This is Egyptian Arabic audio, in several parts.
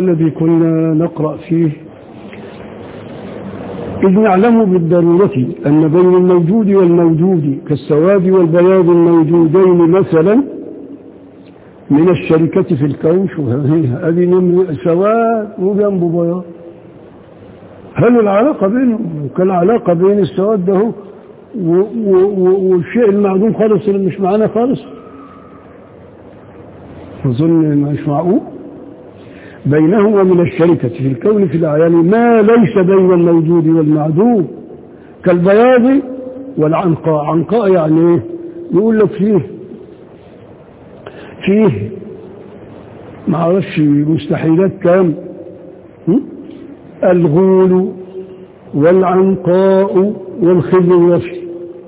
الذي كنا نقرأ فيه إذ نعلم بالضرورة أن بين الموجود والموجود كالسواد والبياض الموجودين مثلا من الشركة في الكون شو هذه نمر سواد وجنبه بياض هل العلاقة بينهم كالعلاقة بين السواد ده والشيء المعدوم خالص اللي مش معانا خالص أظن مش معقول بينهما من الشركة في الكون في الأعيان ما ليس بين الموجود والمعدوم كالبياض والعنقاء عنقاء يعني ايه يقول لك فيه فيه ما اعرفش مستحيلات كام الغول والعنقاء والخل الوفي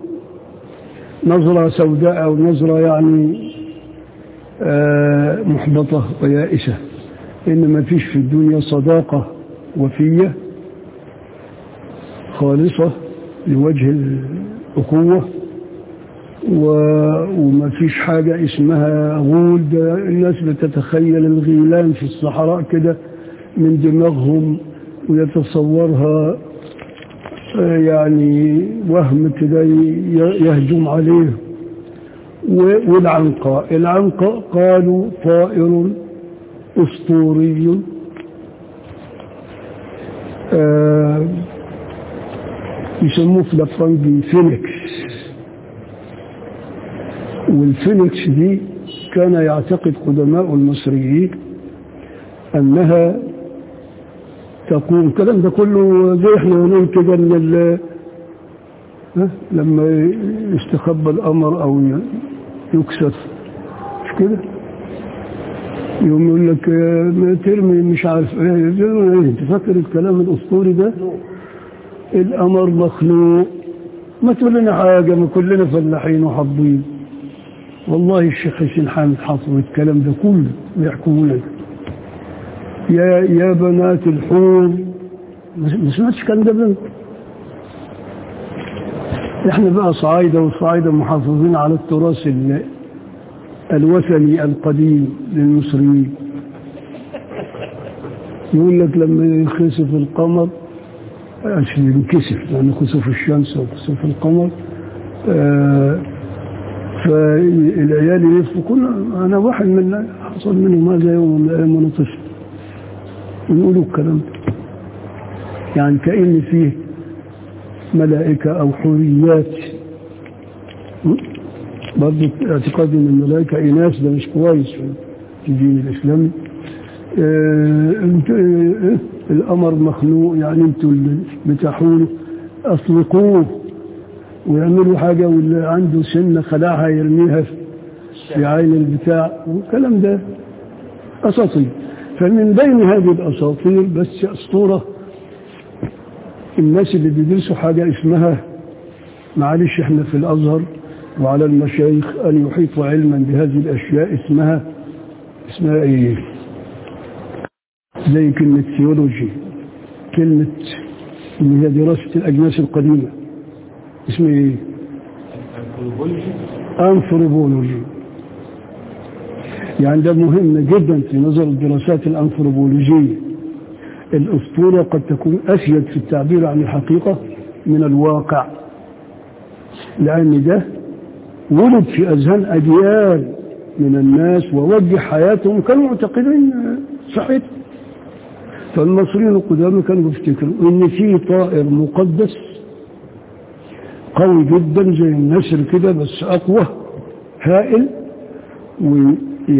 نظرة سوداء أو نظرة يعني آه محبطة ويائسة إن ما فيش في الدنيا صداقة وفية خالصة لوجه الأخوة وما فيش حاجة اسمها غول ده الناس بتتخيل الغيلان في الصحراء كده من دماغهم ويتصورها يعني وهم كده يهجم عليه والعنقاء العنقاء قالوا طائر أسطوري آه يسموه في الأفرنجي فينيكس والفينيكس دي كان يعتقد قدماء المصريين أنها تقوم الكلام ده كله زي احنا نقول كده ان لما يستخبى الأمر أو يكسف مش كده يوم يقول لك ترمي مش عارف ايه انت فاكر الكلام الاسطوري ده القمر مخلوق ما تقول لنا حاجه ما كلنا فلاحين وحافظين والله الشيخ حسين حامد حافظ الكلام ده كله بيحكوه لك يا يا بنات الحور ما سمعتش الكلام ده بنت احنا بقى صعايده وصعايده محافظين على التراث الوثني القديم للمصريين يقول لك لما ينخسف القمر عشان ينكسف يعني خسوف الشمس وخسوف القمر آه فالعيال يلفوا كنا انا واحد من حصل منهم هذا يوم من الايام وانا طفل يقولوا الكلام ده يعني كأن فيه ملائكة أو حوريات برضه اعتقاد ان الملائكة إناث ده مش كويس في الدين الإسلامي اه الأمر مخلوق يعني انتوا اللي بتحولوا أطلقوه ويعملوا حاجة واللي عنده سنة خلاعها يرميها في عين البتاع والكلام ده أساطير فمن بين هذه الأساطير بس أسطورة الناس اللي بيدرسوا حاجة اسمها معلش احنا في الأزهر وعلى المشايخ أن يحيطوا علما بهذه الأشياء اسمها اسمها ايه زي كلمة ثيولوجي كلمة اللي هي دراسة الأجناس القديمة اسمه ايه أنثروبولوجي يعني ده مهم جدا في نظر الدراسات الأنثروبولوجية الأسطورة قد تكون أفيد في التعبير عن الحقيقة من الواقع لأن ده ولد في أذهان أجيال من الناس ووجه حياتهم كانوا معتقدين صحيح فالمصريين القدامى كانوا بيفتكروا ان في طائر مقدس قوي جدا زي النسر كده بس اقوى هائل وي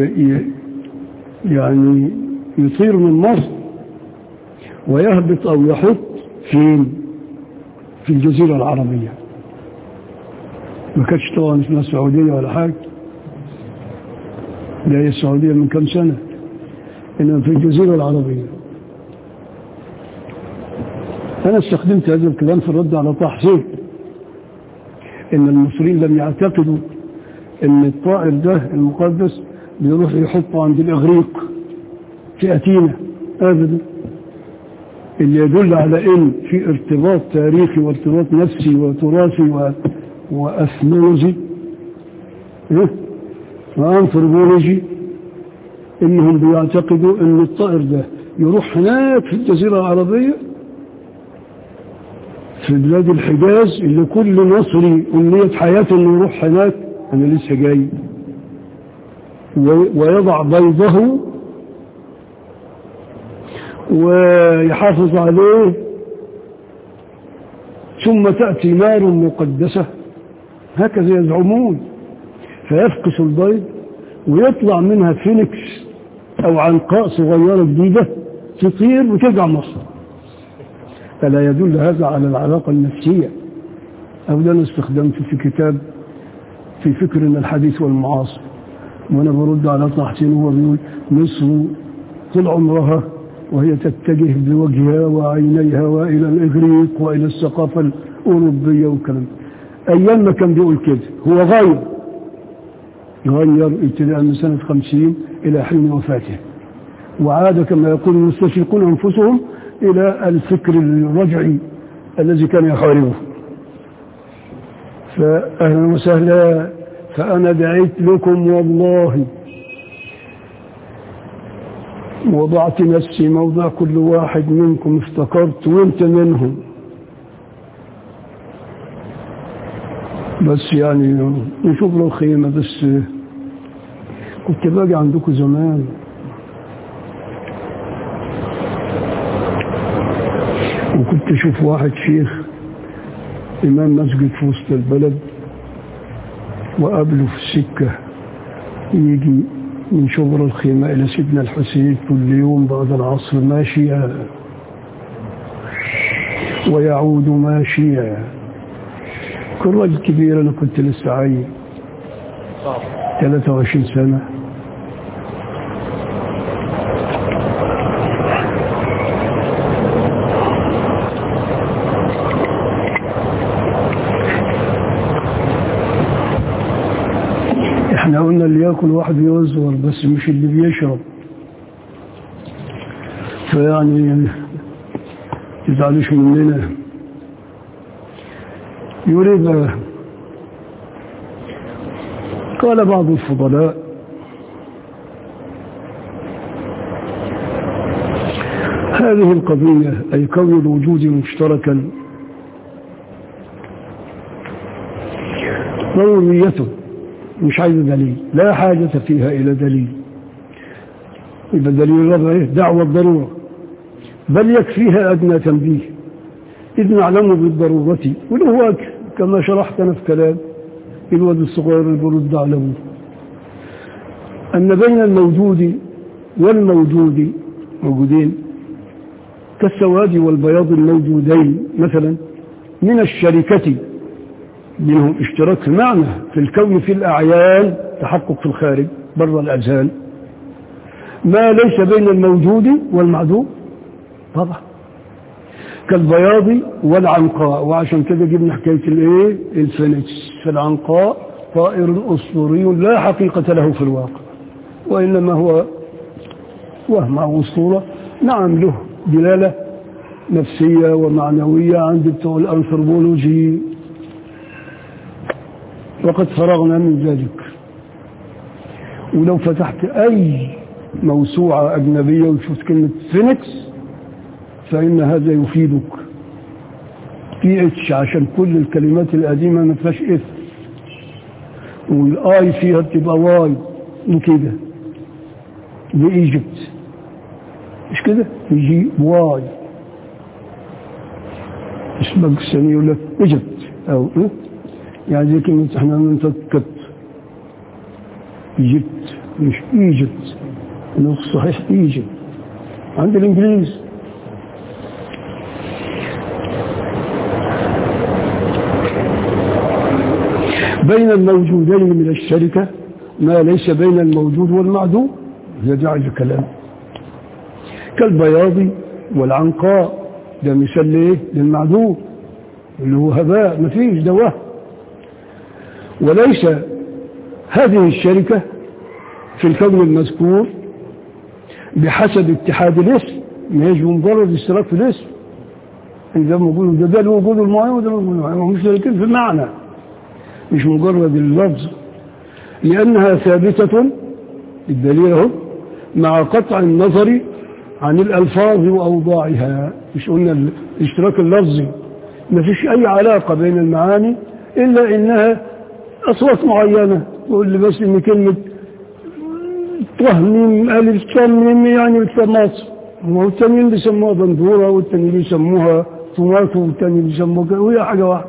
يعني يطير من مصر ويهبط او يحط فين في الجزيرة العربية ما كانتش طبعا اسمها السعودية ولا حاجة لا هي السعودية من كم سنة إنما في الجزيرة العربية أنا استخدمت هذا الكلام في الرد على طه حسين إن المصريين لم يعتقدوا إن الطائر ده المقدس بيروح يحطه عند الإغريق في أتينا أبدا اللي يدل على إن في ارتباط تاريخي وارتباط نفسي وتراثي و... وأثنولوجي إيه؟ وأنثروبولوجي إنهم بيعتقدوا إن الطائر ده يروح هناك في الجزيرة العربية في بلاد الحجاز اللي كل مصري أمنية حياته انه يروح هناك أنا لسه جاي ويضع بيضه ويحافظ عليه ثم تأتي نار مقدسة هكذا يزعمون فيفقس البيض ويطلع منها فينيكس أو عنقاء صغيرة جديدة تطير وترجع مصر فلا يدل هذا على العلاقة النفسية أو ده أنا استخدمته في كتاب في فكرنا الحديث والمعاصر وأنا برد على طحسين وهو بيقول مصر طول عمرها وهي تتجه بوجهها وعينيها وإلى الإغريق وإلى الثقافة الأوروبية والكلام أيام ما كان بيقول كده هو غير غير ابتداء من سنة خمسين إلى حين وفاته وعاد كما يقول المستشرقون أنفسهم إلى الفكر الرجعي الذي كان يحاربه فأهلا وسهلا فأنا دعيت لكم والله وضعت نفسي موضع كل واحد منكم افتكرت وانت منهم بس يعني نشوف له خيمة بس كنت باجي عندكم زمان وكنت اشوف واحد شيخ امام مسجد في وسط البلد وقابله في السكة يجي من شبر الخيمة إلى سيدنا الحسين كل يوم بعد العصر ماشيا ويعود ماشيا كل راجل كبير أنا كنت لسه عيل 23 سنة احنا قلنا اللي ياكل واحد يوزور بس مش اللي بيشرب فيعني تزعلوش مننا يريد قال بعض الفضلاء هذه القضية أي كون الوجود مشتركا ضرورية مش عايز دليل لا حاجة فيها إلى دليل يبقى دليل الرابع إيه؟ دعوة الضرورة بل يكفيها أدنى تنبيه إذ نعلم بالضرورة وله كما شرحت أنا في كلام الواد الصغير اللي برد على أبوه أن بين الموجود والموجود موجودين كالسواد والبياض الموجودين مثلا من الشركة منهم اشتراك في معنى في الكون في الأعيان تحقق في الخارج بر الأذهان ما ليس بين الموجود والمعدوم طبعا كالبياض والعنقاء وعشان كده جبنا حكاية الايه الفينيكس في العنقاء طائر أسطوري لا حقيقة له في الواقع وإنما هو وهم أو أسطورة نعم له دلالة نفسية ومعنوية عند بتوع الأنثروبولوجي وقد فرغنا من ذلك ولو فتحت أي موسوعة أجنبية وشفت كلمة فينيكس فإن هذا يفيدك في اتش عشان كل الكلمات القديمة ما فيهاش اف والاي فيها بتبقى واي وكده دي ايجيبت مش كده يجي واي اسمك الثاني يقول لك ايجيبت او إيه؟ يعني زي كلمة احنا بنتكت ايجيبت مش ايجيبت النطق صحيح ايجيبت عند الانجليز بين الموجودين من الشركة ما ليس بين الموجود والمعدوم يدعي الكلام كالبياض والعنقاء ده مثال ليه للمعدوم اللي هو هباء مفيش ده وهم وليس هذه الشركة في الكون المذكور بحسب اتحاد الاسم ما يجب مجرد اشتراك في الاسم إذا موجود ده ده الوجود المعين وده الوجود المعين هم مشتركين في المعنى مش مجرد اللفظ لأنها ثابتة الدليل اهو مع قطع النظر عن الألفاظ وأوضاعها مش قلنا الاشتراك اللفظي ما فيش أي علاقة بين المعاني إلا إنها أصوات معينة يقول لي بس إن كلمة طهميم ألف صميم يعني بالطماطم والتانيين بيسموها بندورة والتانيين بيسموها طماطم والتانيين بيسموها كده وهي حاجة واحدة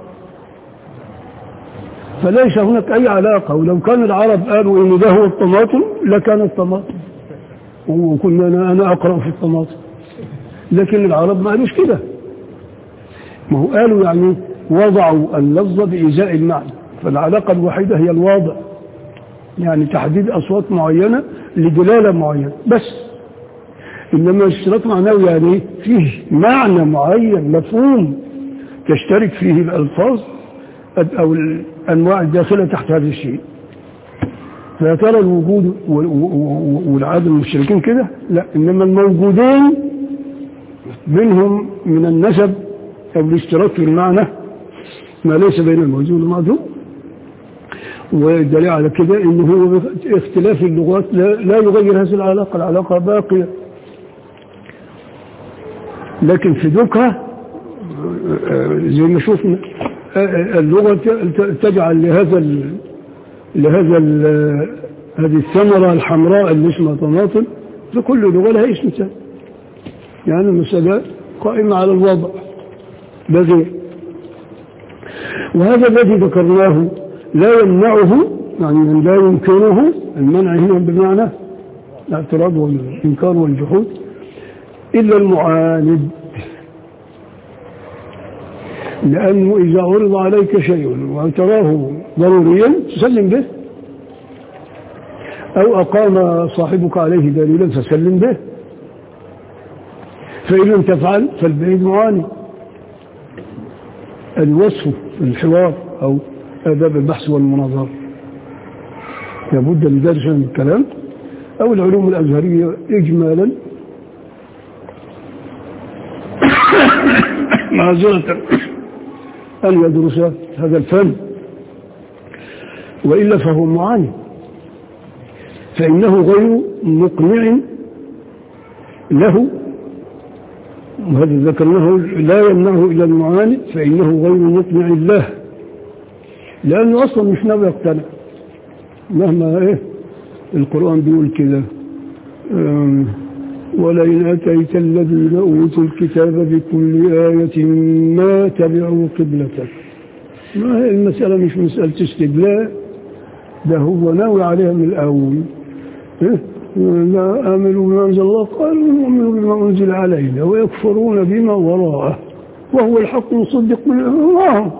فليس هناك أي علاقة ولو كان العرب قالوا إن ده هو الطماطم لكان الطماطم وكنا أنا, أنا أقرأ في الطماطم لكن العرب ما قالوش كده ما هو قالوا يعني وضعوا اللفظ بإزاء المعنى فالعلاقة الوحيدة هي الواضع يعني تحديد أصوات معينة لدلالة معينة بس إنما اشتراك معنوي يعني فيه معنى معين مفهوم تشترك فيه الألفاظ أو الأنواع الداخلة تحت هذا الشيء فيا ترى الوجود والعدم المشتركين كده لا إنما الموجودين منهم من النسب أو الاشتراك في المعنى ما ليس بين الموجود والمعدوم والدليل على كده انه هو اختلاف اللغات لا, لا يغير هذه العلاقة العلاقة باقية لكن في دوكها زي ما شفنا اللغة تجعل لهذا ال لهذا ال هذه الثمرة الحمراء اللي اسمها طماطم فكل لغة لها اسم ثاني يعني المسألة قائمة على الوضع بغير وهذا الذي ذكرناه لا يمنعه يعني لا يمكنه المنع هنا بمعنى الاعتراض والإنكار والجحود إلا المعاند لأنه إذا عرض عليك شيء وتراه ضروريا تسلم به أو أقام صاحبك عليه دليلا فسلم به فإن لم تفعل فالبعيد معاند الوصف في الحوار أو آداب البحث والمناظرة لابد لدرس من الكلام أو العلوم الأزهرية إجمالا معذرة أن يدرس هذا الفن وإلا فهو معاني فإنه غير مقنع له وهذا ذكرناه لا يمنعه إلى المعاند فإنه غير مقنع له لأنه أصلا مش ناوي يقتنع مهما إيه القرآن بيقول كده ولئن أتيت الذين أوتوا الكتاب بكل آية ما تبعوا قبلتك ما هي المسألة مش مسألة استدلال ده هو ناوي عليها من الأول إيه؟ لا آمنوا بما أنزل الله قالوا نؤمن بما أنزل علينا ويكفرون بما وراءه وهو الحق مصدق من الله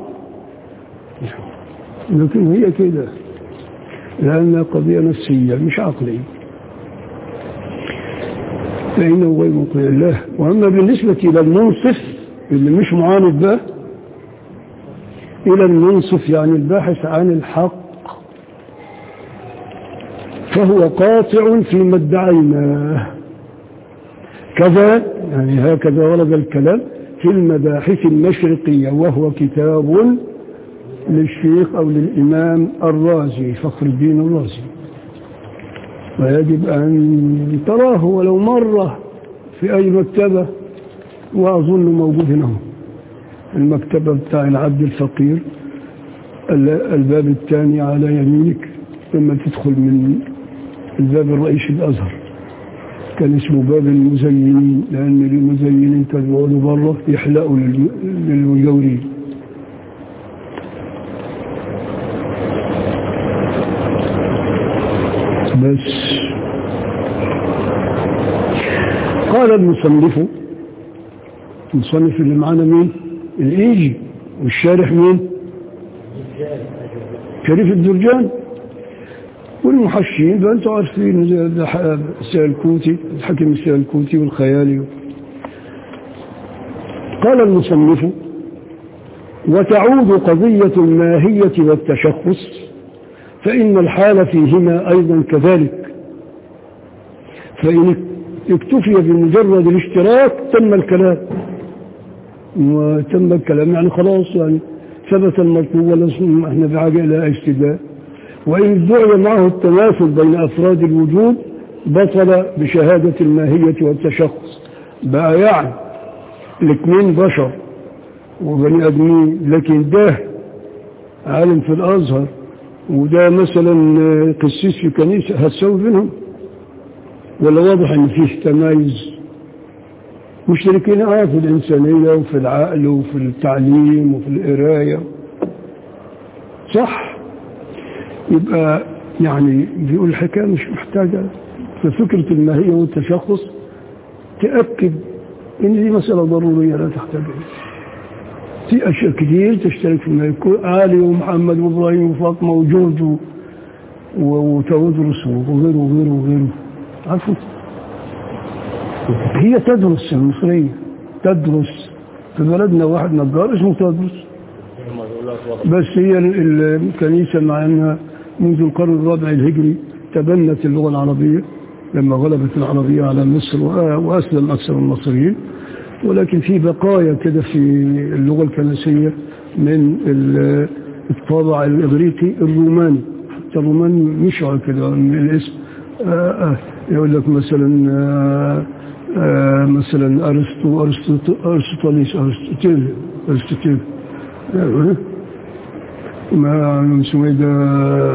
لكن هي كده لأنها قضية نفسية مش عقلية فإنه غير مقنع الله وأما بالنسبة إلى المنصف اللي مش معاند ده إلى المنصف يعني الباحث عن الحق فهو قاطع فيما ادعيناه كذا يعني هكذا ورد الكلام في المباحث المشرقية وهو كتاب للشيخ أو للإمام الرازي فخر الدين الرازي ويجب أن تراه ولو مرة في أي مكتبة وأظن موجود هنا المكتبة بتاع العبد الفقير الباب الثاني على يمينك لما تدخل من الباب الرئيسي الأزهر كان اسمه باب المزينين لأن المزينين كانوا يقعدوا بره يحلقوا للمجاورين بس قال المصنف المصنف اللي معانا مين الإيجي والشارح مين شريف الدرجان والمحشين ده انتوا عارفين السيالكوتي الحكم السيالكوتي والخيالي قال المصنف وتعود قضية الماهية والتشخص فإن الحال فيهما أيضا كذلك فإن اكتفي بمجرد الاشتراك تم الكلام وتم الكلام يعني خلاص يعني ثبت المطلوب ولا احنا بحاجة إلى اجتداء وإن ادعي معه التماثل بين أفراد الوجود بطل بشهادة الماهية والتشخص بقى يعني الاثنين بشر وبني ادمين لكن ده عالم في الازهر وده مثلا قسيس في كنيسة هتسوي بينهم ولا واضح ان فيه تمايز مشتركين اه في الانسانية وفي العقل وفي التعليم وفي القراية صح يبقى يعني بيقول الحكاية مش محتاجة ففكرة الماهية والتشخص تأكد ان دي مسألة ضرورية لا تحتاج في اشياء كتير تشترك في الماهية علي ومحمد وابراهيم وفاطمة وجورج وتودرس وغيره وغيره وغيره عارفوا هي تدرس المصرية تدرس في بلدنا واحد نجار اسمه تدرس بس هي الكنيسة مع انها منذ القرن الرابع الهجري تبنت اللغة العربية لما غلبت العربية على مصر وأسلم أكثر المصريين ولكن في بقايا كده في اللغة الكنسية من الطابع الإغريقي الروماني حتى الروماني مشعر كده من الاسم آآ آآ يقول لك مثلا آآ مثلا أرسطو أرسطو أرسطاليس أرسطوتيل أرسطوتيل ما اسمه ايه ده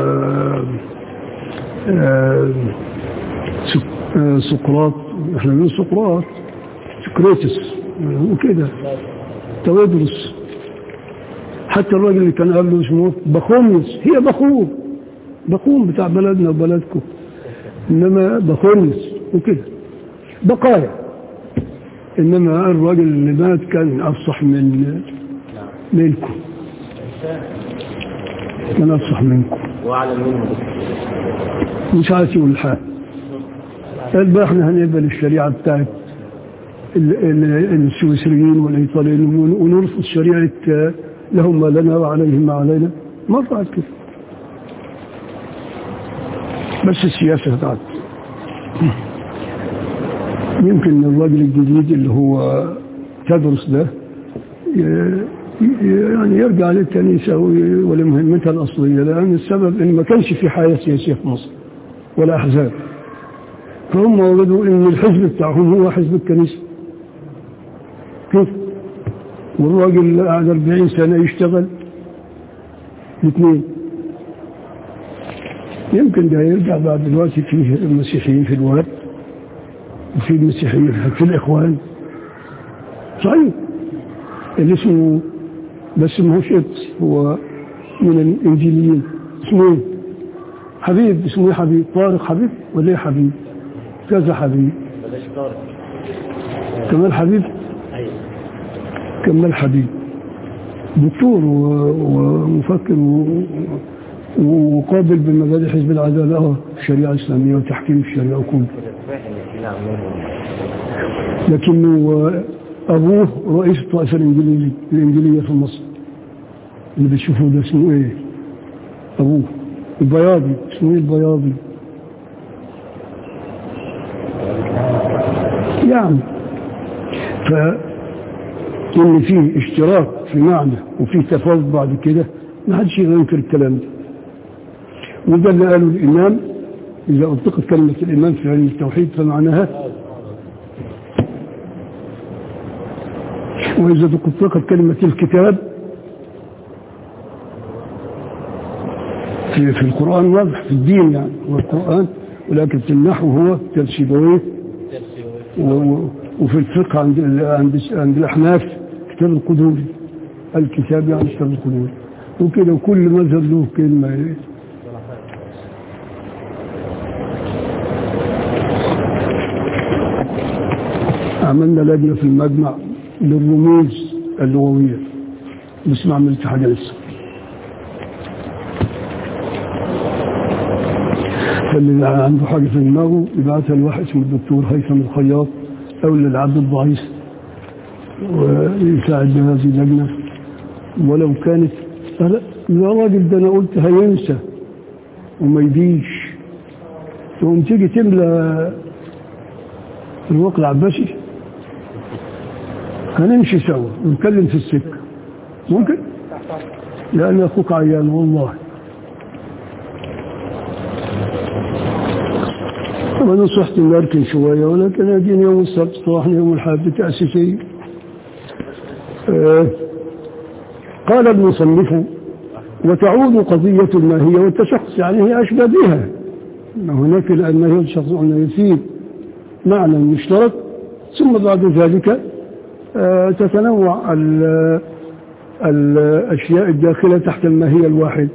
سقراط احنا بنقول سقراط سقراطس وكده تودرس حتى الراجل اللي كان قبله اسمه بخومس هي بخوم بخوم بتاع بلدنا وبلدكم انما بخومس وكده بقايا انما الراجل اللي مات كان افصح من منكم كان افصح منكم واعلم منهم مش عايز يقول الحال قال بقى احنا هنقبل الشريعة بتاعت السويسريين والايطاليين ونرفض شريعة لهم ما لنا وعليهم ما علينا ما طلعت كده بس السياسة بتاعت يمكن الراجل الجديد اللي هو تدرس ده يعني يرجع للكنيسة ولمهمتها الأصلية لأن السبب إن ما كانش في حياة سياسية في مصر ولا أحزاب فهم وجدوا إن الحزب بتاعهم هو حزب الكنيسة كيف والراجل اللي قعد 40 سنة يشتغل الاثنين يمكن ده يرجع بعد دلوقتي فيه المسيحيين في الواد وفي المسيحيين في الإخوان صحيح اللي اسمه بس ما هوش قدس هو من الإنجيليين اسمه ايه؟ حبيب اسمه ايه حبيب طارق حبيب ولا ايه حبيب كذا حبيب بلاش طارق كمال حبيب ايوه كمال حبيب دكتور و- ومفكر و- وقابل بمبادئ حزب العدالة اه الشريعة الإسلامية وتحكيم الشريعة وكله كنت فاهم ان في عمهم لكنه أبوه رئيس الطائفة الإنجليزية الإنجليزية في مصر اللي بتشوفوه ده اسمه إيه أبوه البياضي اسمه إيه البياضي يعني ف إن فيه اشتراك في معنى وفيه تفاوت بعد كده ما حدش ينكر الكلام ده وده اللي قاله الإمام إذا أطلقت كلمة الإمام في علم التوحيد فمعناها وإذا أطلقت كلمة الكتاب في, في القرآن واضح في الدين يعني هو القرآن ولكن في النحو هو ترشيبويه و- و- وفي الفقه عند ال- عند عند الأحناف كتاب القدوري الكتاب يعني كتاب القدوري وكده وكل مذهب له كلمة إيه. عملنا لجنة في المجمع للرموز اللغوية بس ما عملت حاجة لسه فاللي عنده حاجة في دماغه يبعتها لواحد اسمه الدكتور هيثم الخياط أو للعبد الضعيف ويساعد بهذه اللجنة ولو كانت لا يا راجل ده أنا قلت هينسى وما يجيش تقوم تيجي تملى الوقت العباسي هنمشي سوا ونتكلم في السكة ممكن؟ لأن أخوك عيان والله وأنا صحت نركن شوية ولكن أدين يوم السبت صباحنا يوم الحد التأسيسي آه قال المصنف وتعود قضية الماهية والتشخص يعني هي أشبه بها هناك الماهية والتشخص أنه يفيد معنى مشترك ثم بعد ذلك آه تتنوع الأشياء الداخلة تحت الماهية الواحد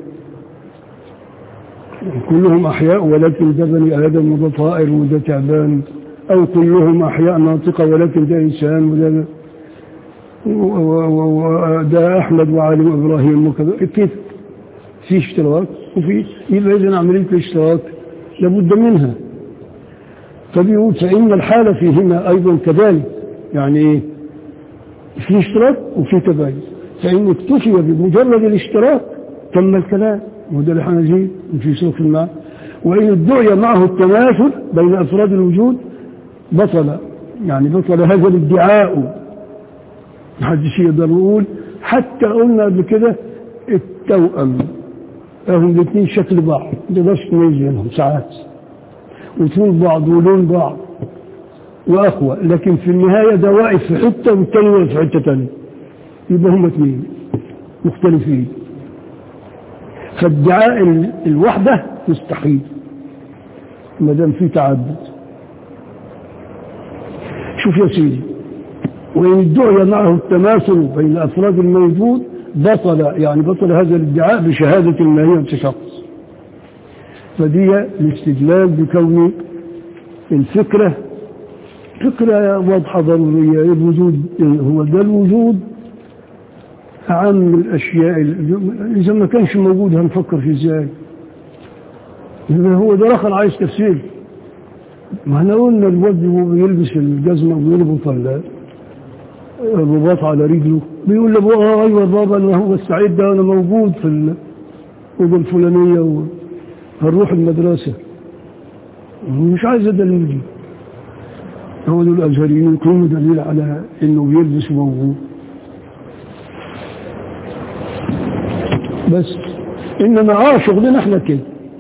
كلهم أحياء ولكن ده بني آدم وده طائر وده تعبان أو كلهم أحياء ناطقة ولكن ده إنسان وده وده أحمد وعلي وإبراهيم وكذا كيف في اشتراك وفي يبقى إذن عملية الاشتراك لابد منها فبيقول فإن الحالة فيهما أيضا كذلك يعني في اشتراك وفي تباين فإن اكتفي بمجرد الاشتراك تم الكلام وده اللي حنجي في سوق الماء وإن ادعي معه التماثل بين أفراد الوجود بطل يعني بطل هذا الادعاء محدش يقدر يقول حتى قلنا قبل كده التوأم هم الاثنين شكل بعض ما تقدرش تميز بينهم ساعات وطول بعض ولون بعض واخوة لكن في النهاية ده واقف في حتة والتاني واقف في حتة تانية يبقى هم اثنين مختلفين فادعاء الوحدة مستحيل ما دام في تعدد شوف يا سيدي وإن ادعي معه التماثل بين أفراد الموجود بطل يعني بطل هذا الادعاء بشهادة الماهية شخص فدي الاستدلال بكون الفكرة فكرة واضحة ضرورية الوجود هو ده الوجود أعم الأشياء إذا ما كانش موجود هنفكر في إزاي إذا هو ده رخل عايز تفسير ما احنا قلنا الواد وهو بيلبس الجزمة ويربط الرباط على رجله بيقول لابوه اه ايوه بابا انا هو السعيد ده انا موجود في الأوضة الفلانية وهنروح المدرسة مش عايز دليل دي هو دول الازهريين يكونوا دليل على انه بيلبس موجود بس انما اه شغلنا احنا كده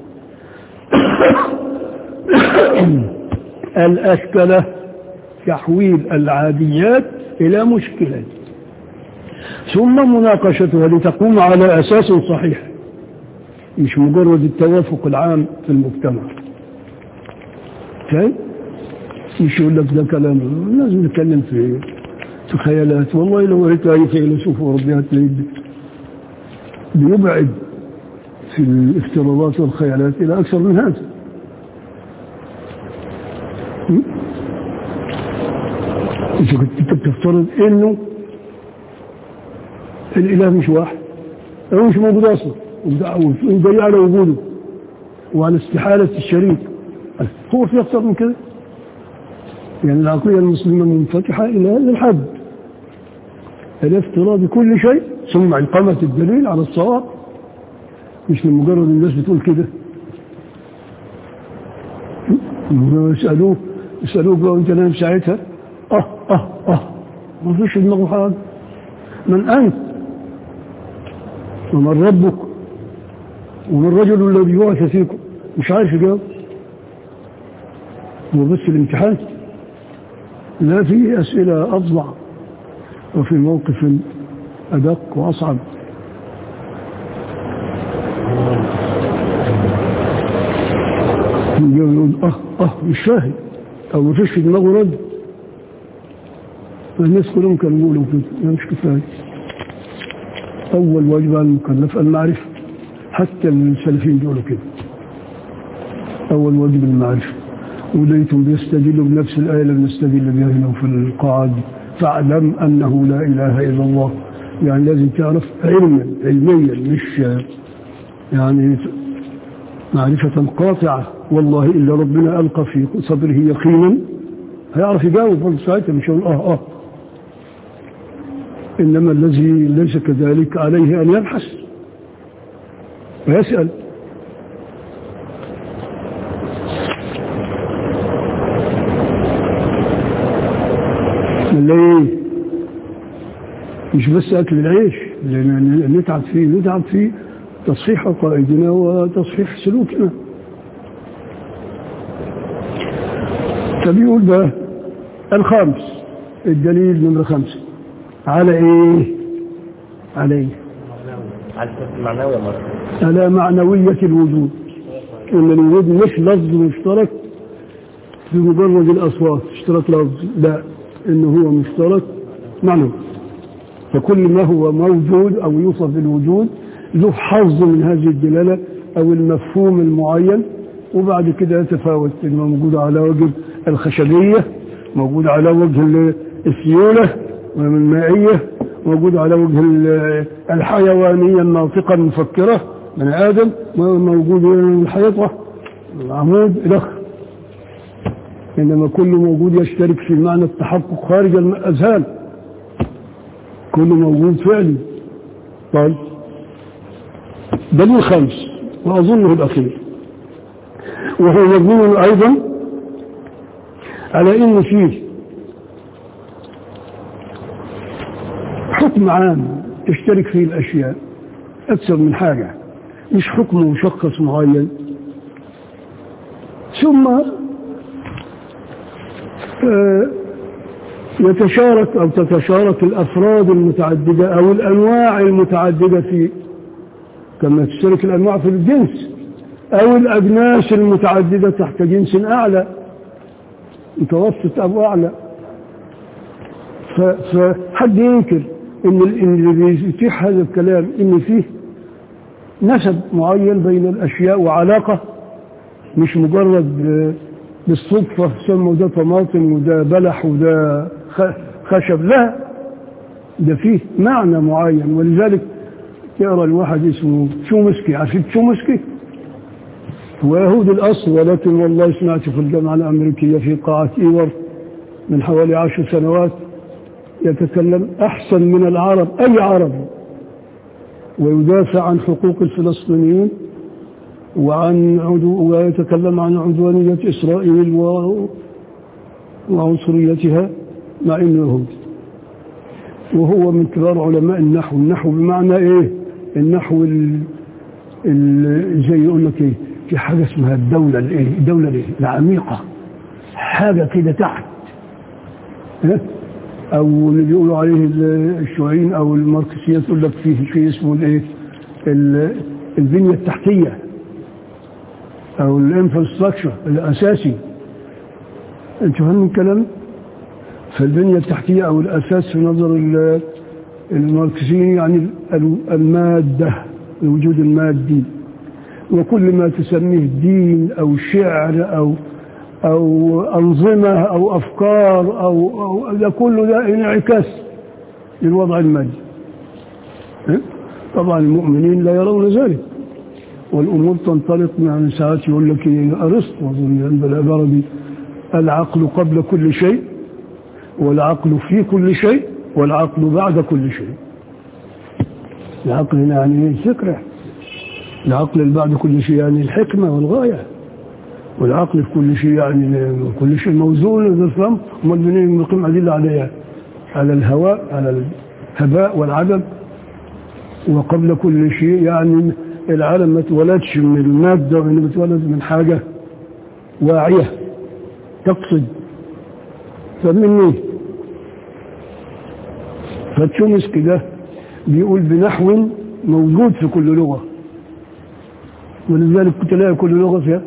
الاشكله تحويل العاديات الى مشكلات ثم مناقشتها لتقوم على اساس صحيح مش مجرد التوافق العام في المجتمع فاهم مش يقول لك ده كلام لازم نتكلم في في خيالات والله لو قريت اي فيلسوف اوروبي هتلاقيه بيبعد في الافتراضات والخيالات الى اكثر من هذا إذا كنت بتفترض إنه الإله مش واحد هو مش موجود أصلا ودليل على وجوده وعلى استحالة الشريك هو في أكثر من كده يعني العقلية المسلمة منفتحة إلى هذا الحد الافتراض بكل شيء ثم إقامة الدليل على الصواب مش لمجرد الناس بتقول كده يسألوه يسألوه بقى وانت نايم ساعتها اه اه اه ما فيش في دماغه حاجة من أنت ومن ربك ومن الرجل الذي بعث فيكم مش عارف يجاوب هو بس الامتحان لا في أسئلة أضلع وفي موقف أدق وأصعب يقول اه اه مش فاهم او مفيش في دماغه رد الناس كلهم كانوا يقولوا كده مش كفايه اول واجب على المكلف المعرفه حتى السلفيين بيقولوا كده اول واجب المعرفه وليتم بيستدلوا بنفس الايه اللي بنستدل بها هنا في القاعده فاعلم انه لا اله الا الله يعني لازم تعرف علما علميا مش يعني معرفة قاطعة والله إلا ربنا ألقى في صدره يقينا هيعرف يجاوب برضه ساعتها مش يقول آه آه إنما الذي ليس كذلك عليه أن يبحث ويسأل ليه مش بس أكل العيش لأن نتعب فيه نتعب فيه تصحيح عقائدنا وتصحيح سلوكنا فبيقول بقى الخامس الدليل نمرة خمسة على ايه على ايه على الصفة المعنوية مرة على معنوية الوجود ان الوجود مش لفظ مشترك في مجرد الاصوات اشتراك لفظ لا انه هو مشترك معنوي فكل ما هو موجود او يوصف بالوجود له حظ من هذه الدلالة او المفهوم المعين وبعد كده يتفاوت انه موجود على وجه الخشبية موجود على وجه السيولة والمائية موجود على وجه ال- الحيوانية الناطقة المفكرة من آدم موجود الحيطة العمود الأخ إنما كل موجود يشترك في معنى التحقق خارج الأذهان كل موجود فعلي طيب دليل خامس وأظنه الأخير وهو مبني أيضا على إن فيه حكم عام تشترك فيه الأشياء أكثر من حاجة مش حكم مشخص معين ثم آه، يتشارك أو تتشارك الأفراد المتعددة أو الأنواع المتعددة فيه كما تشترك الأنواع في الجنس أو الأجناس المتعددة تحت جنس أعلى متوسط أو أعلى ف- فحد ينكر ان ال- إن اللي بيتيح هذا الكلام ان فيه نسب معين بين الاشياء وعلاقه مش مجرد آه، بالصدفه سموا ده طماطم وده بلح وده خ- خشب لا ده فيه معنى معين ولذلك تقرا الواحد اسمه تشومسكي عارفين تشومسكي هو يهود الاصل ولكن والله سمعت في الجامعه الامريكيه في قاعه ايور من حوالي عشر سنوات يتكلم أحسن من العرب أي عربي ويدافع عن حقوق الفلسطينيين وعن عدو ويتكلم عن عدوانية إسرائيل و... وعنصريتها مع إنه يهودي وهو من كبار علماء النحو النحو بمعنى إيه النحو ال... ال... زي يقول لك إيه في حاجة اسمها الدولة الإيه الدولة الإيه العميقة حاجة كده تحت ها؟ او اللي بيقولوا عليه ال- الشيوعيين او الماركسيين تقول لك فيه شيء اسمه الايه ال- البنيه التحتيه او الانفراستراكشر الاساسي انت فاهم الكلام فالبنيه التحتيه او الاساس في نظر ال- الماركسيين يعني ال- الماده الوجود المادي وكل ما تسميه دين او شعر او أو أنظمة أو أفكار أو, أو ده كله ده انعكاس للوضع المادي إيه؟ طبعا المؤمنين لا يرون ذلك والأمور تنطلق يعني ساعات يقول لك إيه، أرسطو أظن عند العبارة دي العقل قبل كل شيء والعقل في كل شيء والعقل بعد كل شيء العقل هنا يعني إيه؟ الفكرة العقل اللي بعد كل شيء يعني الحكمة والغاية والعقل في كل شيء يعني كل شيء موزون بالفهم امال منين نقيم ادله عليها على الهواء على الهباء والعدم وقبل كل شيء يعني العالم ما اتولدش من الماده وانما اتولد من حاجه واعيه تقصد فمن ايه؟ فتشومسكي ده بيقول بنحو موجود في كل لغه ولذلك تلاقي كل لغه فيها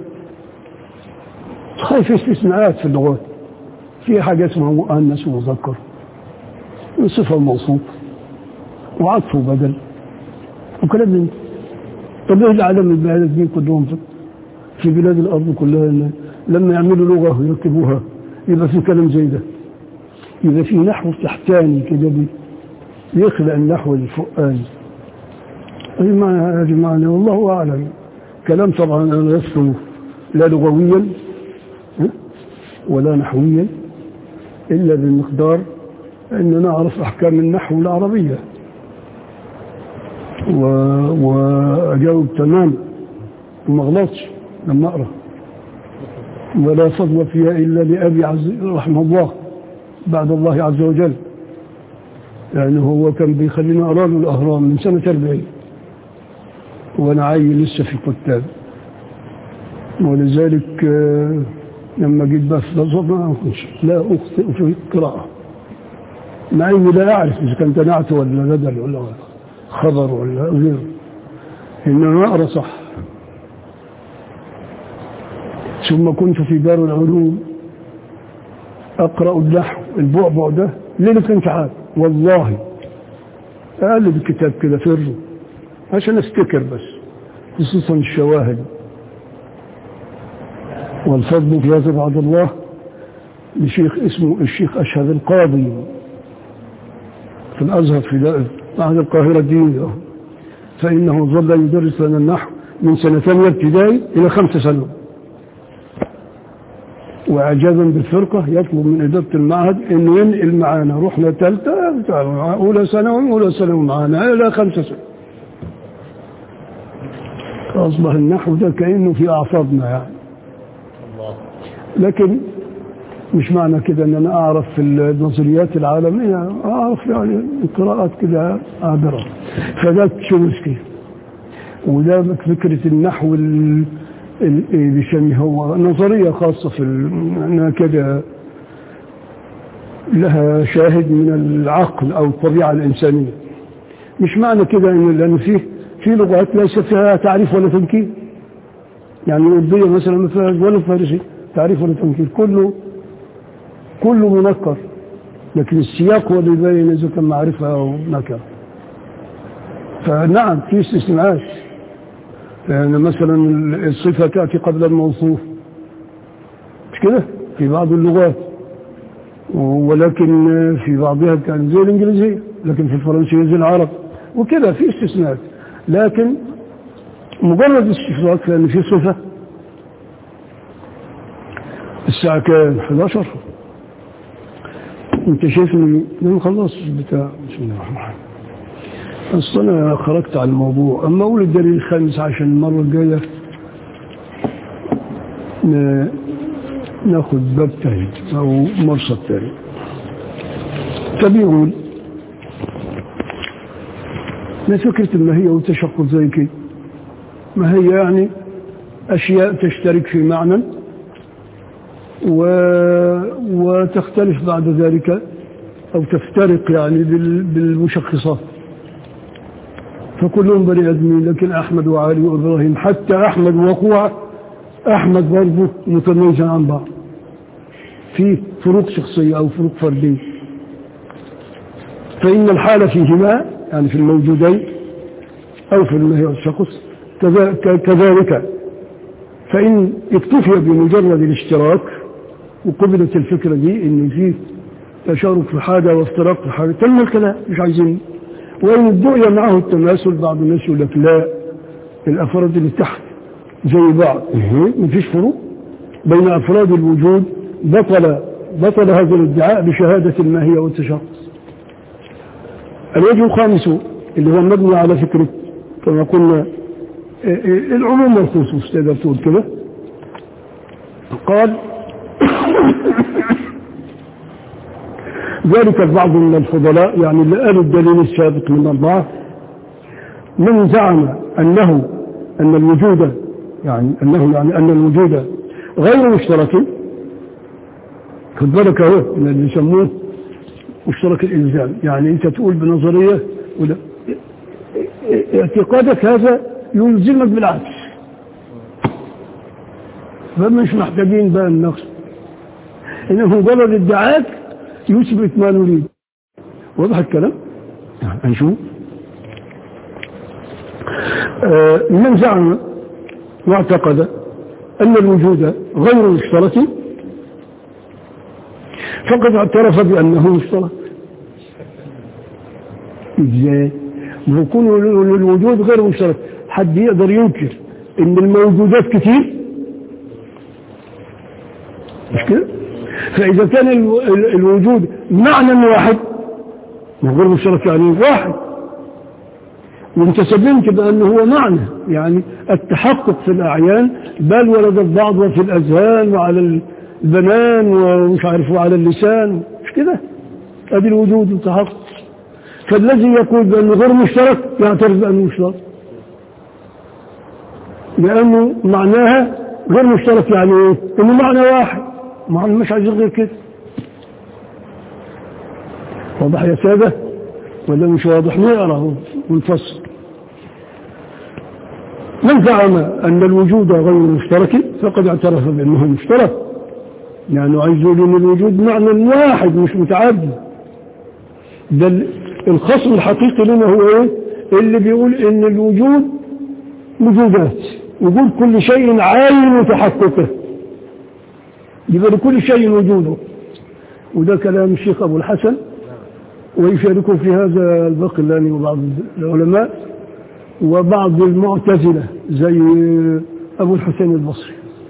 خايف استثناءات في اللغات في حاجة اسمها مؤنث ومذكر صفة موصوف وعطف وبدل وكلام من طب ايه العالم البلاد دي كلهم في- في بلاد الارض كلها إن لما يعملوا لغة ويركبوها يبقى في كلام زي ده يبقى في نحو تحتاني كده بي- يخلق النحو الفوقاني هذه معنى هذه معنى والله اعلم كلام طبعا انا لست لا لغويا ولا نحويا إلا بمقدار أن نعرف أحكام النحو العربية و... وأجاوب تمام وما غلطش لما أقرأ ولا فضل فيها إلا لأبي عز رحمه الله بعد الله عز وجل يعني هو كان بيخلينا أقرأ له الأهرام من سنة 40 وأنا عيل لسه في كتاب ولذلك آه، لما جيت بس ما كنتش لا أخطئ في القراءة مع إني لا أعرف إذا كان نعت ولا بدل ولا خبر ولا غيره إنما أقرأ صح ثم كنت في دار العلوم أقرأ النحو البعبع ده ليلة امتحان والله أقلب الكتاب كده فره عشان أفتكر بس خصوصا الشواهد والفضل في هذا بعد الله لشيخ اسمه الشيخ أشهد القاضي في الأزهر في معهد القاهرة الديني فإنه ظل يدرس لنا النحو من سنة ثانية ابتدائي إلى خمسة سنة وإعجازا بالفرقة يطلب من إدارة المعهد إنه ينقل معانا رحنا ثالثة أولى ثانوي أولى ثانوي معانا إلى خمسة سنة أصبح النحو ده كأنه في أعصابنا يعني الله لكن مش معنى كده ان انا اعرف في النظريات العالمية اعرف يعني قراءات كده عابرة فده شو مشكلة وده فكرة النحو ال- ال- إيه بيسميه هو نظرية خاصة في ال- انها كده لها شاهد من العقل او الطبيعة الانسانية مش معنى كده ان لان فيه في لغات ليس فيها تعريف ولا تنكير يعني الأردية مثلا ما فيهاش ولا فارسي تعريف ولا تنكير كله كله منكر لكن السياق هو اللي يبين اذا كان معرفه او نكره فنعم في استثناءات يعني مثلا الصفه تاتي قبل الموصوف مش كده في بعض اللغات ولكن في بعضها كان زي الانجليزيه لكن في الفرنسيه زي العرب وكده في استثناءات لكن مجرد استثناءات لان في صفه الساعه كام 11 انت شايفني انا خلاص بتاع بسم الله الرحمن الرحيم اصل انا خرجت على الموضوع اما اقول الدليل الخامس عشان المره الجايه ن- ناخد باب تاني او مرصد تاني فبيقول ما فكرة الماهية والتشقق زي كده ما هي يعني أشياء تشترك في معنى و... وتختلف بعد ذلك أو تفترق يعني بال... بالمشخصات فكلهم بني آدمين لكن أحمد وعلي وإبراهيم حتى أحمد وقوع أحمد برضه متميزا عن بعض في فروق شخصية أو فروق فردية فإن الحالة فيهما يعني في الموجودين أو في المهي والشخص كذا- ك- كذلك فإن اكتفي بمجرد الاشتراك وقبلت الفكرة دي إن في تشارك في حاجة وافتراق في حاجة تم الكلام مش عايزين وإن الدعية معه التماثل بعض الناس يقول لك لا الأفراد اللي تحت زي بعض مفيش فروق بين أفراد الوجود بطل بطل هذا الادعاء بشهادة الماهية والتشخص الوجه الخامس اللي هو مبني على فكرة كما قلنا إيه إيه العموم والخصوص تقدر تقول كده قال ذلك البعض من الفضلاء يعني اللي قالوا الدليل السابق من الله من زعم أنه أن الوجود يعني أنه يعني أن الوجود غير مشترك خد بالك اهو من اللي يسموه مشترك الإلزام يعني أنت تقول بنظرية ولا اعتقادك هذا يلزمك بالعكس فمش محتاجين بقى النقص إنه مجرد ادعاءك يثبت ما نريد واضح الكلام هنشوف آه، من زعم واعتقد أن الوجود غير مشترك فقد اعترف بأنه مشترك ازاي ويكون الوجود غير مشترك حد يقدر ينكر ان الموجودات كتير مش كده فاذا كان الو- ال- الوجود معنى واحد ما هو غير مشترك يعني واحد وانت سلمت بانه هو معنى يعني التحقق في الاعيان بل ولد البعض وفي الاذهان وعلى البنان ومش عارف وعلى اللسان مش كده ادي الوجود التحقق فالذي يقول بانه غير مشترك يعترف بانه مشترك لانه معناها غير مشترك يعني ايه انه معنى واحد معنى مش عايزين غير كده واضح يا سادة ولا مش واضح نقرا ونفصل من زعم أن الوجود غير مشترك فقد اعترف بأنه مشترك يعني عايز يقول أن الوجود معنى واحد مش متعدد ده الخصم الحقيقي لنا هو ايه اللي بيقول ان الوجود وجودات وجود كل شيء عين تحققه يبقى لكل شيء وجوده وده كلام الشيخ أبو الحسن ويشاركه في هذا الباقلاني وبعض العلماء وبعض المعتزلة زي أبو الحسين البصري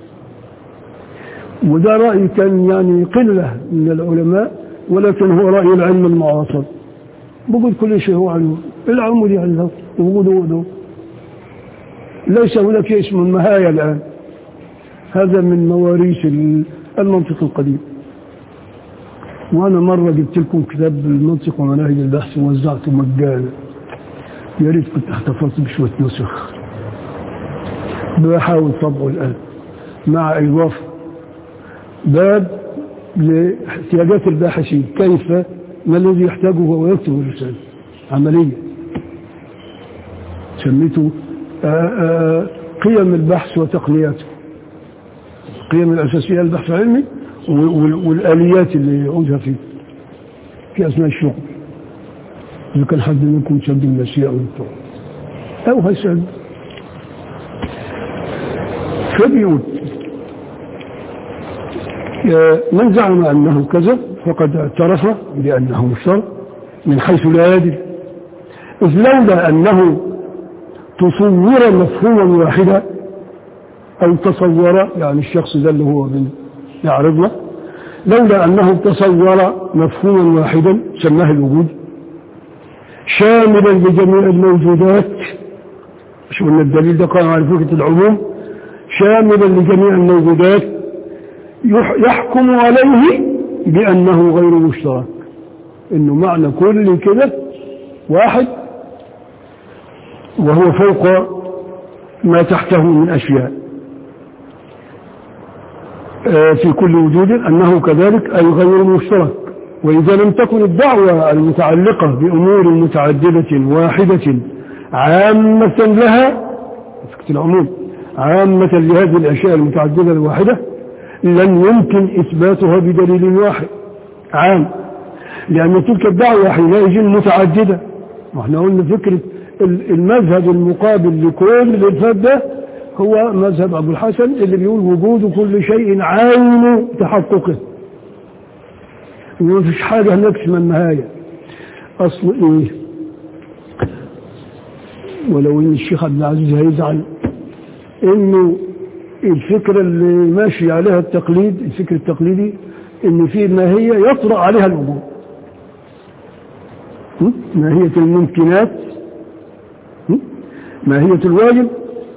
وده رأي كان يعني قلة من العلماء ولكن هو رأي العلم المعاصر بقول كل شيء هو علم العلم دي علم وجوده وجوده ليس هناك شيء اسمه المهاية الآن هذا من مواريث المنطق القديم وأنا مرة جبت لكم كتاب المنطق ومناهج البحث ووزعته مجانا يا ريت كنت احتفظت بشوية نسخ بحاول طبعه الآن مع إضافة باب لاحتياجات الباحثين كيف ما الذي يحتاجه هو يكتب الرسالة عملية سميته آآ آآ قيم البحث وتقنياته القيم الأساسية للبحث العلمي والآليات اللي يعودها فيه في أثناء الشغل إذا كان حد منكم سجل الأشياء والبتوع أو هيسأل فبيقول من زعم أنه كذا فقد اعترف بأنه مشترك من حيث لا يدري إذ لولا أنه تصور مفهوما واحدا أو تصور يعني الشخص ده اللي هو يعرض له لولا أنه تصور مفهوما واحدا سماه الوجود شاملا لجميع الموجودات شو ان الدليل ده قائم على فكرة العموم شاملا لجميع الموجودات يحكم عليه بأنه غير مشترك انه معنى كل كده واحد وهو فوق ما تحته من أشياء في كل وجود أنه كذلك أي غير مشترك وإذا لم تكن الدعوة المتعلقة بأمور متعددة واحدة عامة لها فكرة العموم عامة لهذه الأشياء المتعددة الواحدة لن يمكن إثباتها بدليل واحد عام لأن تلك الدعوة حينئذ متعددة واحنا قلنا فكرة المذهب المقابل لكل الفات ده هو مذهب أبو الحسن اللي بيقول وجود كل شيء عين تحققه وما فيش حاجة هناك اسمها النهاية أصل إيه ولو إن الشيخ عبد العزيز هيزعل إنه الفكرة اللي ماشي عليها التقليد الفكر التقليدي إن في ماهية يطرأ عليها الوجود ماهية الممكنات ماهية الواجب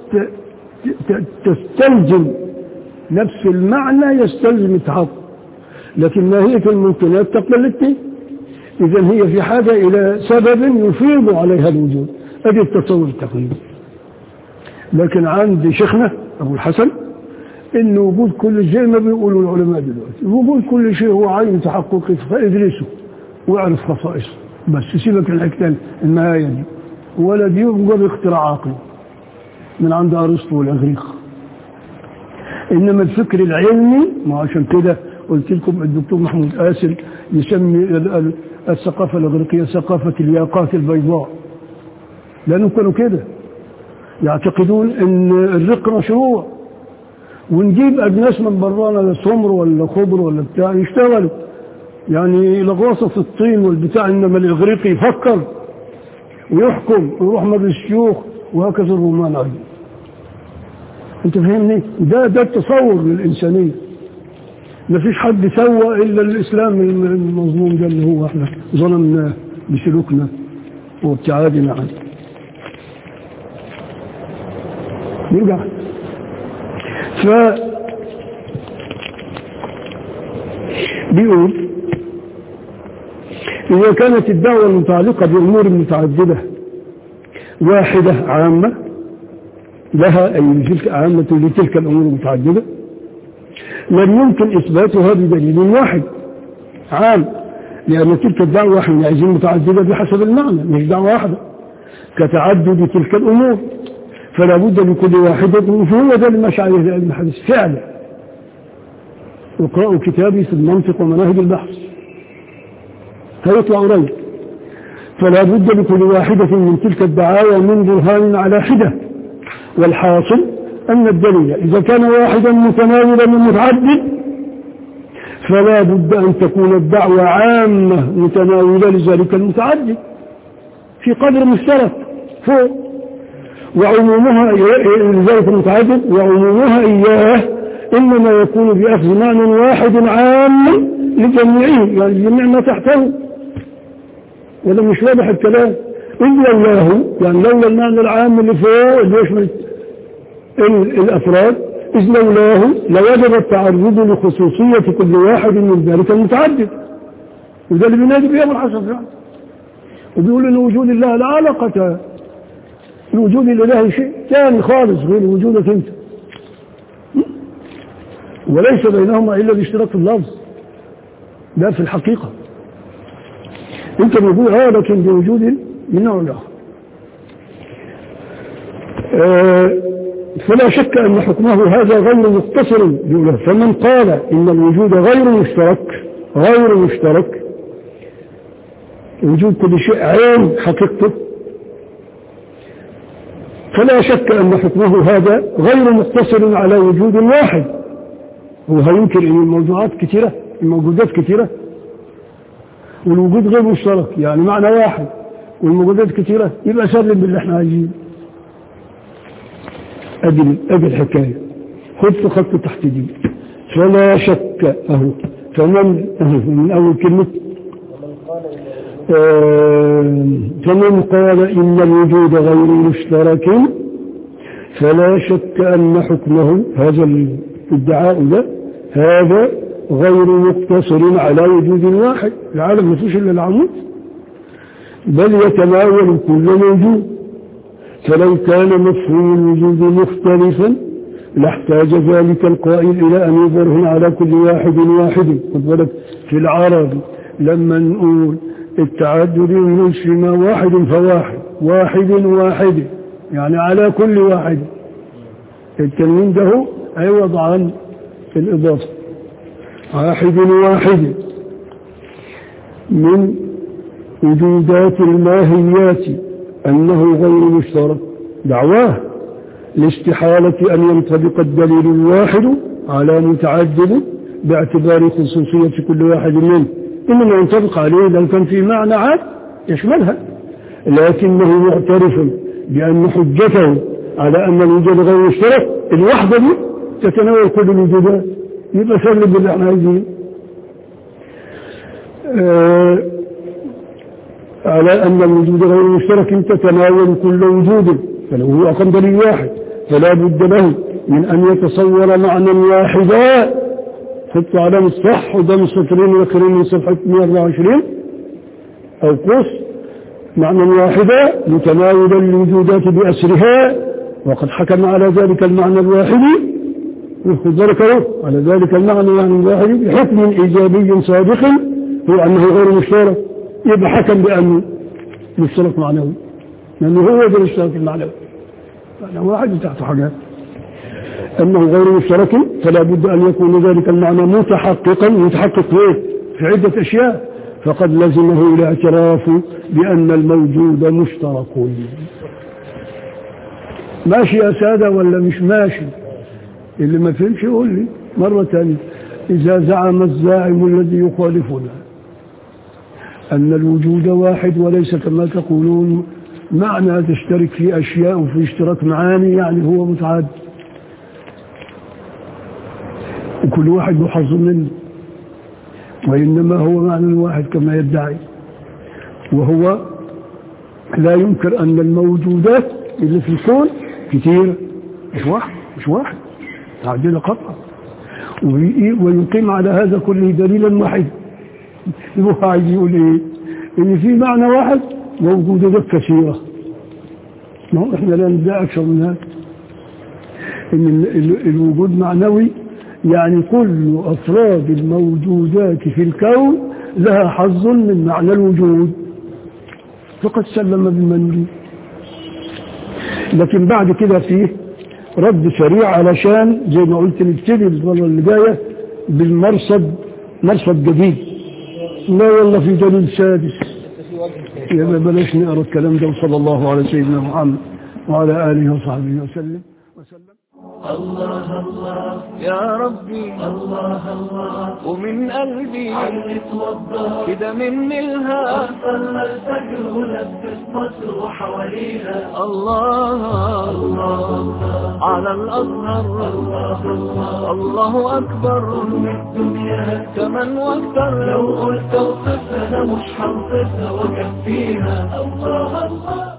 تستلزم نفس المعنى يستلزم التحقق لكن ماهية الممكنات تقبل الاثنين إذا هي في حاجة إلى سبب يفيض عليها الوجود أدي التصور التقليدي لكن عند شيخنا أبو الحسن إن وجود كل شيء ما بيقولوا العلماء دلوقتي وجود كل شيء هو عين تحققه فادرسه واعرف خصائصه بس سيبك الحكاية النهاية دي ولا دي مجرد اختراع عقلي من عند أرسطو والإغريق إنما الفكر العلمي ما عشان كده قلت لكم الدكتور محمود آسل يسمي الثقافة الإغريقية ثقافة الياقات البيضاء لأنهم كانوا كده يعتقدون إن الرق مشروع ونجيب أجناس من برانا سمر ولا خضر ولا بتاع يشتغلوا يعني لغواصة في الطين والبتاع إنما الإغريقي يفكر ويحكم ويروح مجلس الشيوخ وهكذا الرومان أيضا أنت فهمني؟ ده ده التصور للإنسانية ما فيش حد سوى إلا الإسلام المظلوم ده اللي هو احنا ظلمناه بسلوكنا وابتعادنا عنه نرجع ف بيقول إذا كانت الدعوة المتعلقة بأمور متعددة واحدة عامة لها أي لتلك عامة لتلك الأمور المتعددة لم يمكن إثباتها بدليل واحد عام لأن تلك الدعوة حينئذ متعددة بحسب المعنى مش دعوة واحدة كتعدد تلك الأمور فلا بد لكل واحدة هو ده المشاعر في علم الحديث فعلا اقرأوا كتابي في المنطق ومناهج البحث هيطلع قريب فلا بد لكل واحدة من تلك الدعاوى من برهان على حدة والحاصل أن الدليل إذا كان واحدا متناولا ومتعدد فلا بد أن تكون الدعوة عامة متناولة لذلك المتعدد في قدر مشترك فوق وعمومها لذلك المتعدد وعمومها إياه إنما يكون بأخذ معنى واحد عام لجميعه يعني جميع ما تحته ولا مش واضح الكلام إلا الله يعني لولا المعنى العام اللي فوق اللي يشمل الأفراد إذ لولاه لوجب التعرض لخصوصية كل واحد من ذلك المتعدد وده اللي بينادي بيه أبو الحسن يعني وبيقول إن وجود الله لا علاقة لوجود الإله شيء ثاني خالص غير وجودك أنت وليس بينهما إلا باشتراك اللفظ ده في الحقيقة انت بيقول اه لكن بوجود من نوع الاخر آه فلا شك ان حكمه هذا غير مقتصر بوله فمن قال ان الوجود غير مشترك غير مشترك وجود كل شيء عين حقيقته فلا شك ان حكمه هذا غير مقتصر على وجود واحد هو هينكر ان الموضوعات كثيره الموجودات كثيره والوجود غير مشترك يعني معنى واحد والموجودات كثيرة يبقى سلم باللي احنا عايزين ادي ادي الحكاية خد في خط تحت دي فلا شك اهو فمن اهو من اول كلمة آه فمن قال ان الوجود غير مشترك فلا شك ان حكمه هذا الادعاء ده هذا غير مقتصر على وجود واحد العالم ما فيش الا العمود بل يتناول كل موجود فلو كان مفهوم الوجود مختلفا لاحتاج ذلك القائل الى ان يبرهن على كل واحد واحد خد بالك في العرب لما نقول التعدد المسلم واحد فواحد واحد واحد يعني على كل واحد التنوين ده عوض عن الاضافه واحد واحد من وجودات الماهيات أنه غير مشترك دعواه لاستحالة أن ينطبق الدليل الواحد على متعدد باعتبار خصوصية كل واحد منه إنما ينطبق عليه لو كان في معنى عاد يشملها لكنه معترف بأن حجته على أن الوجود غير مشترك الوحدة دي تتناول كل الوجودات يبقى سلم باللي احنا عايزين آه على أن الوجود غير مشترك تتناول كل وجود فلو هو أقام دليل واحد فلا بد له من أن يتصور معنى واحدا خط علامة الصح وده من سطرين الأخرين من صفحة 124 أو قوس معنى واحدا متناول الوجودات بأسرها وقد حكم على ذلك المعنى الواحد خذ بالك على ذلك المعنى يعني الواحد بحكم إيجابي صادق هو أنه غير مشترك يبقى حكم بأنه مشترك معنوي لأنه هو ده الاشتراك المعنوي معنى واحد تحت حاجات أنه غير مشترك فلا بد أن يكون ذلك المعنى متحققا متحقق فيه في عدة أشياء فقد لزمه الاعتراف بأن الموجود مشترك ماشي يا سادة ولا مش ماشي اللي ما فهمش يقول لي مرة ثانية إذا زعم الزاعم الذي يخالفنا أن الوجود واحد وليس كما تقولون معنى تشترك في أشياء وفي اشتراك معاني يعني هو متعدد وكل واحد له حظ منه وإنما هو معنى واحد كما يدعي وهو لا ينكر أن الموجودات اللي في الكون كثيرة مش واحد مش واحد تعديل قطع ويقيم على هذا كله دليلا واحد هو عايز يقول ايه ان في معنى واحد موجودات كثيرة ما هو احنا لا ندعي اكثر من هذا إن ال- ال- الوجود معنوي يعني كل أفراد الموجودات في الكون لها حظ من معنى الوجود فقد سلم بمن يريد لكن بعد كده فيه رد سريع علشان زي ما قلت نبتدي المره اللي جايه بالمرصد مرصد جديد لا والله في دليل سادس يبقى بلاش نقرا الكلام ده وصلى الله على سيدنا محمد وعلى اله وصحبه وسلم وسلم يا ربي الله الله ومن قلبي كده مني الها صلى الفجر ولبس مصر وحواليها الله الله على الأزهر الله الله أكبر الدنيا كمان واكتر لو قلت اوصفها انا مش هنصفها وكفيها الله الله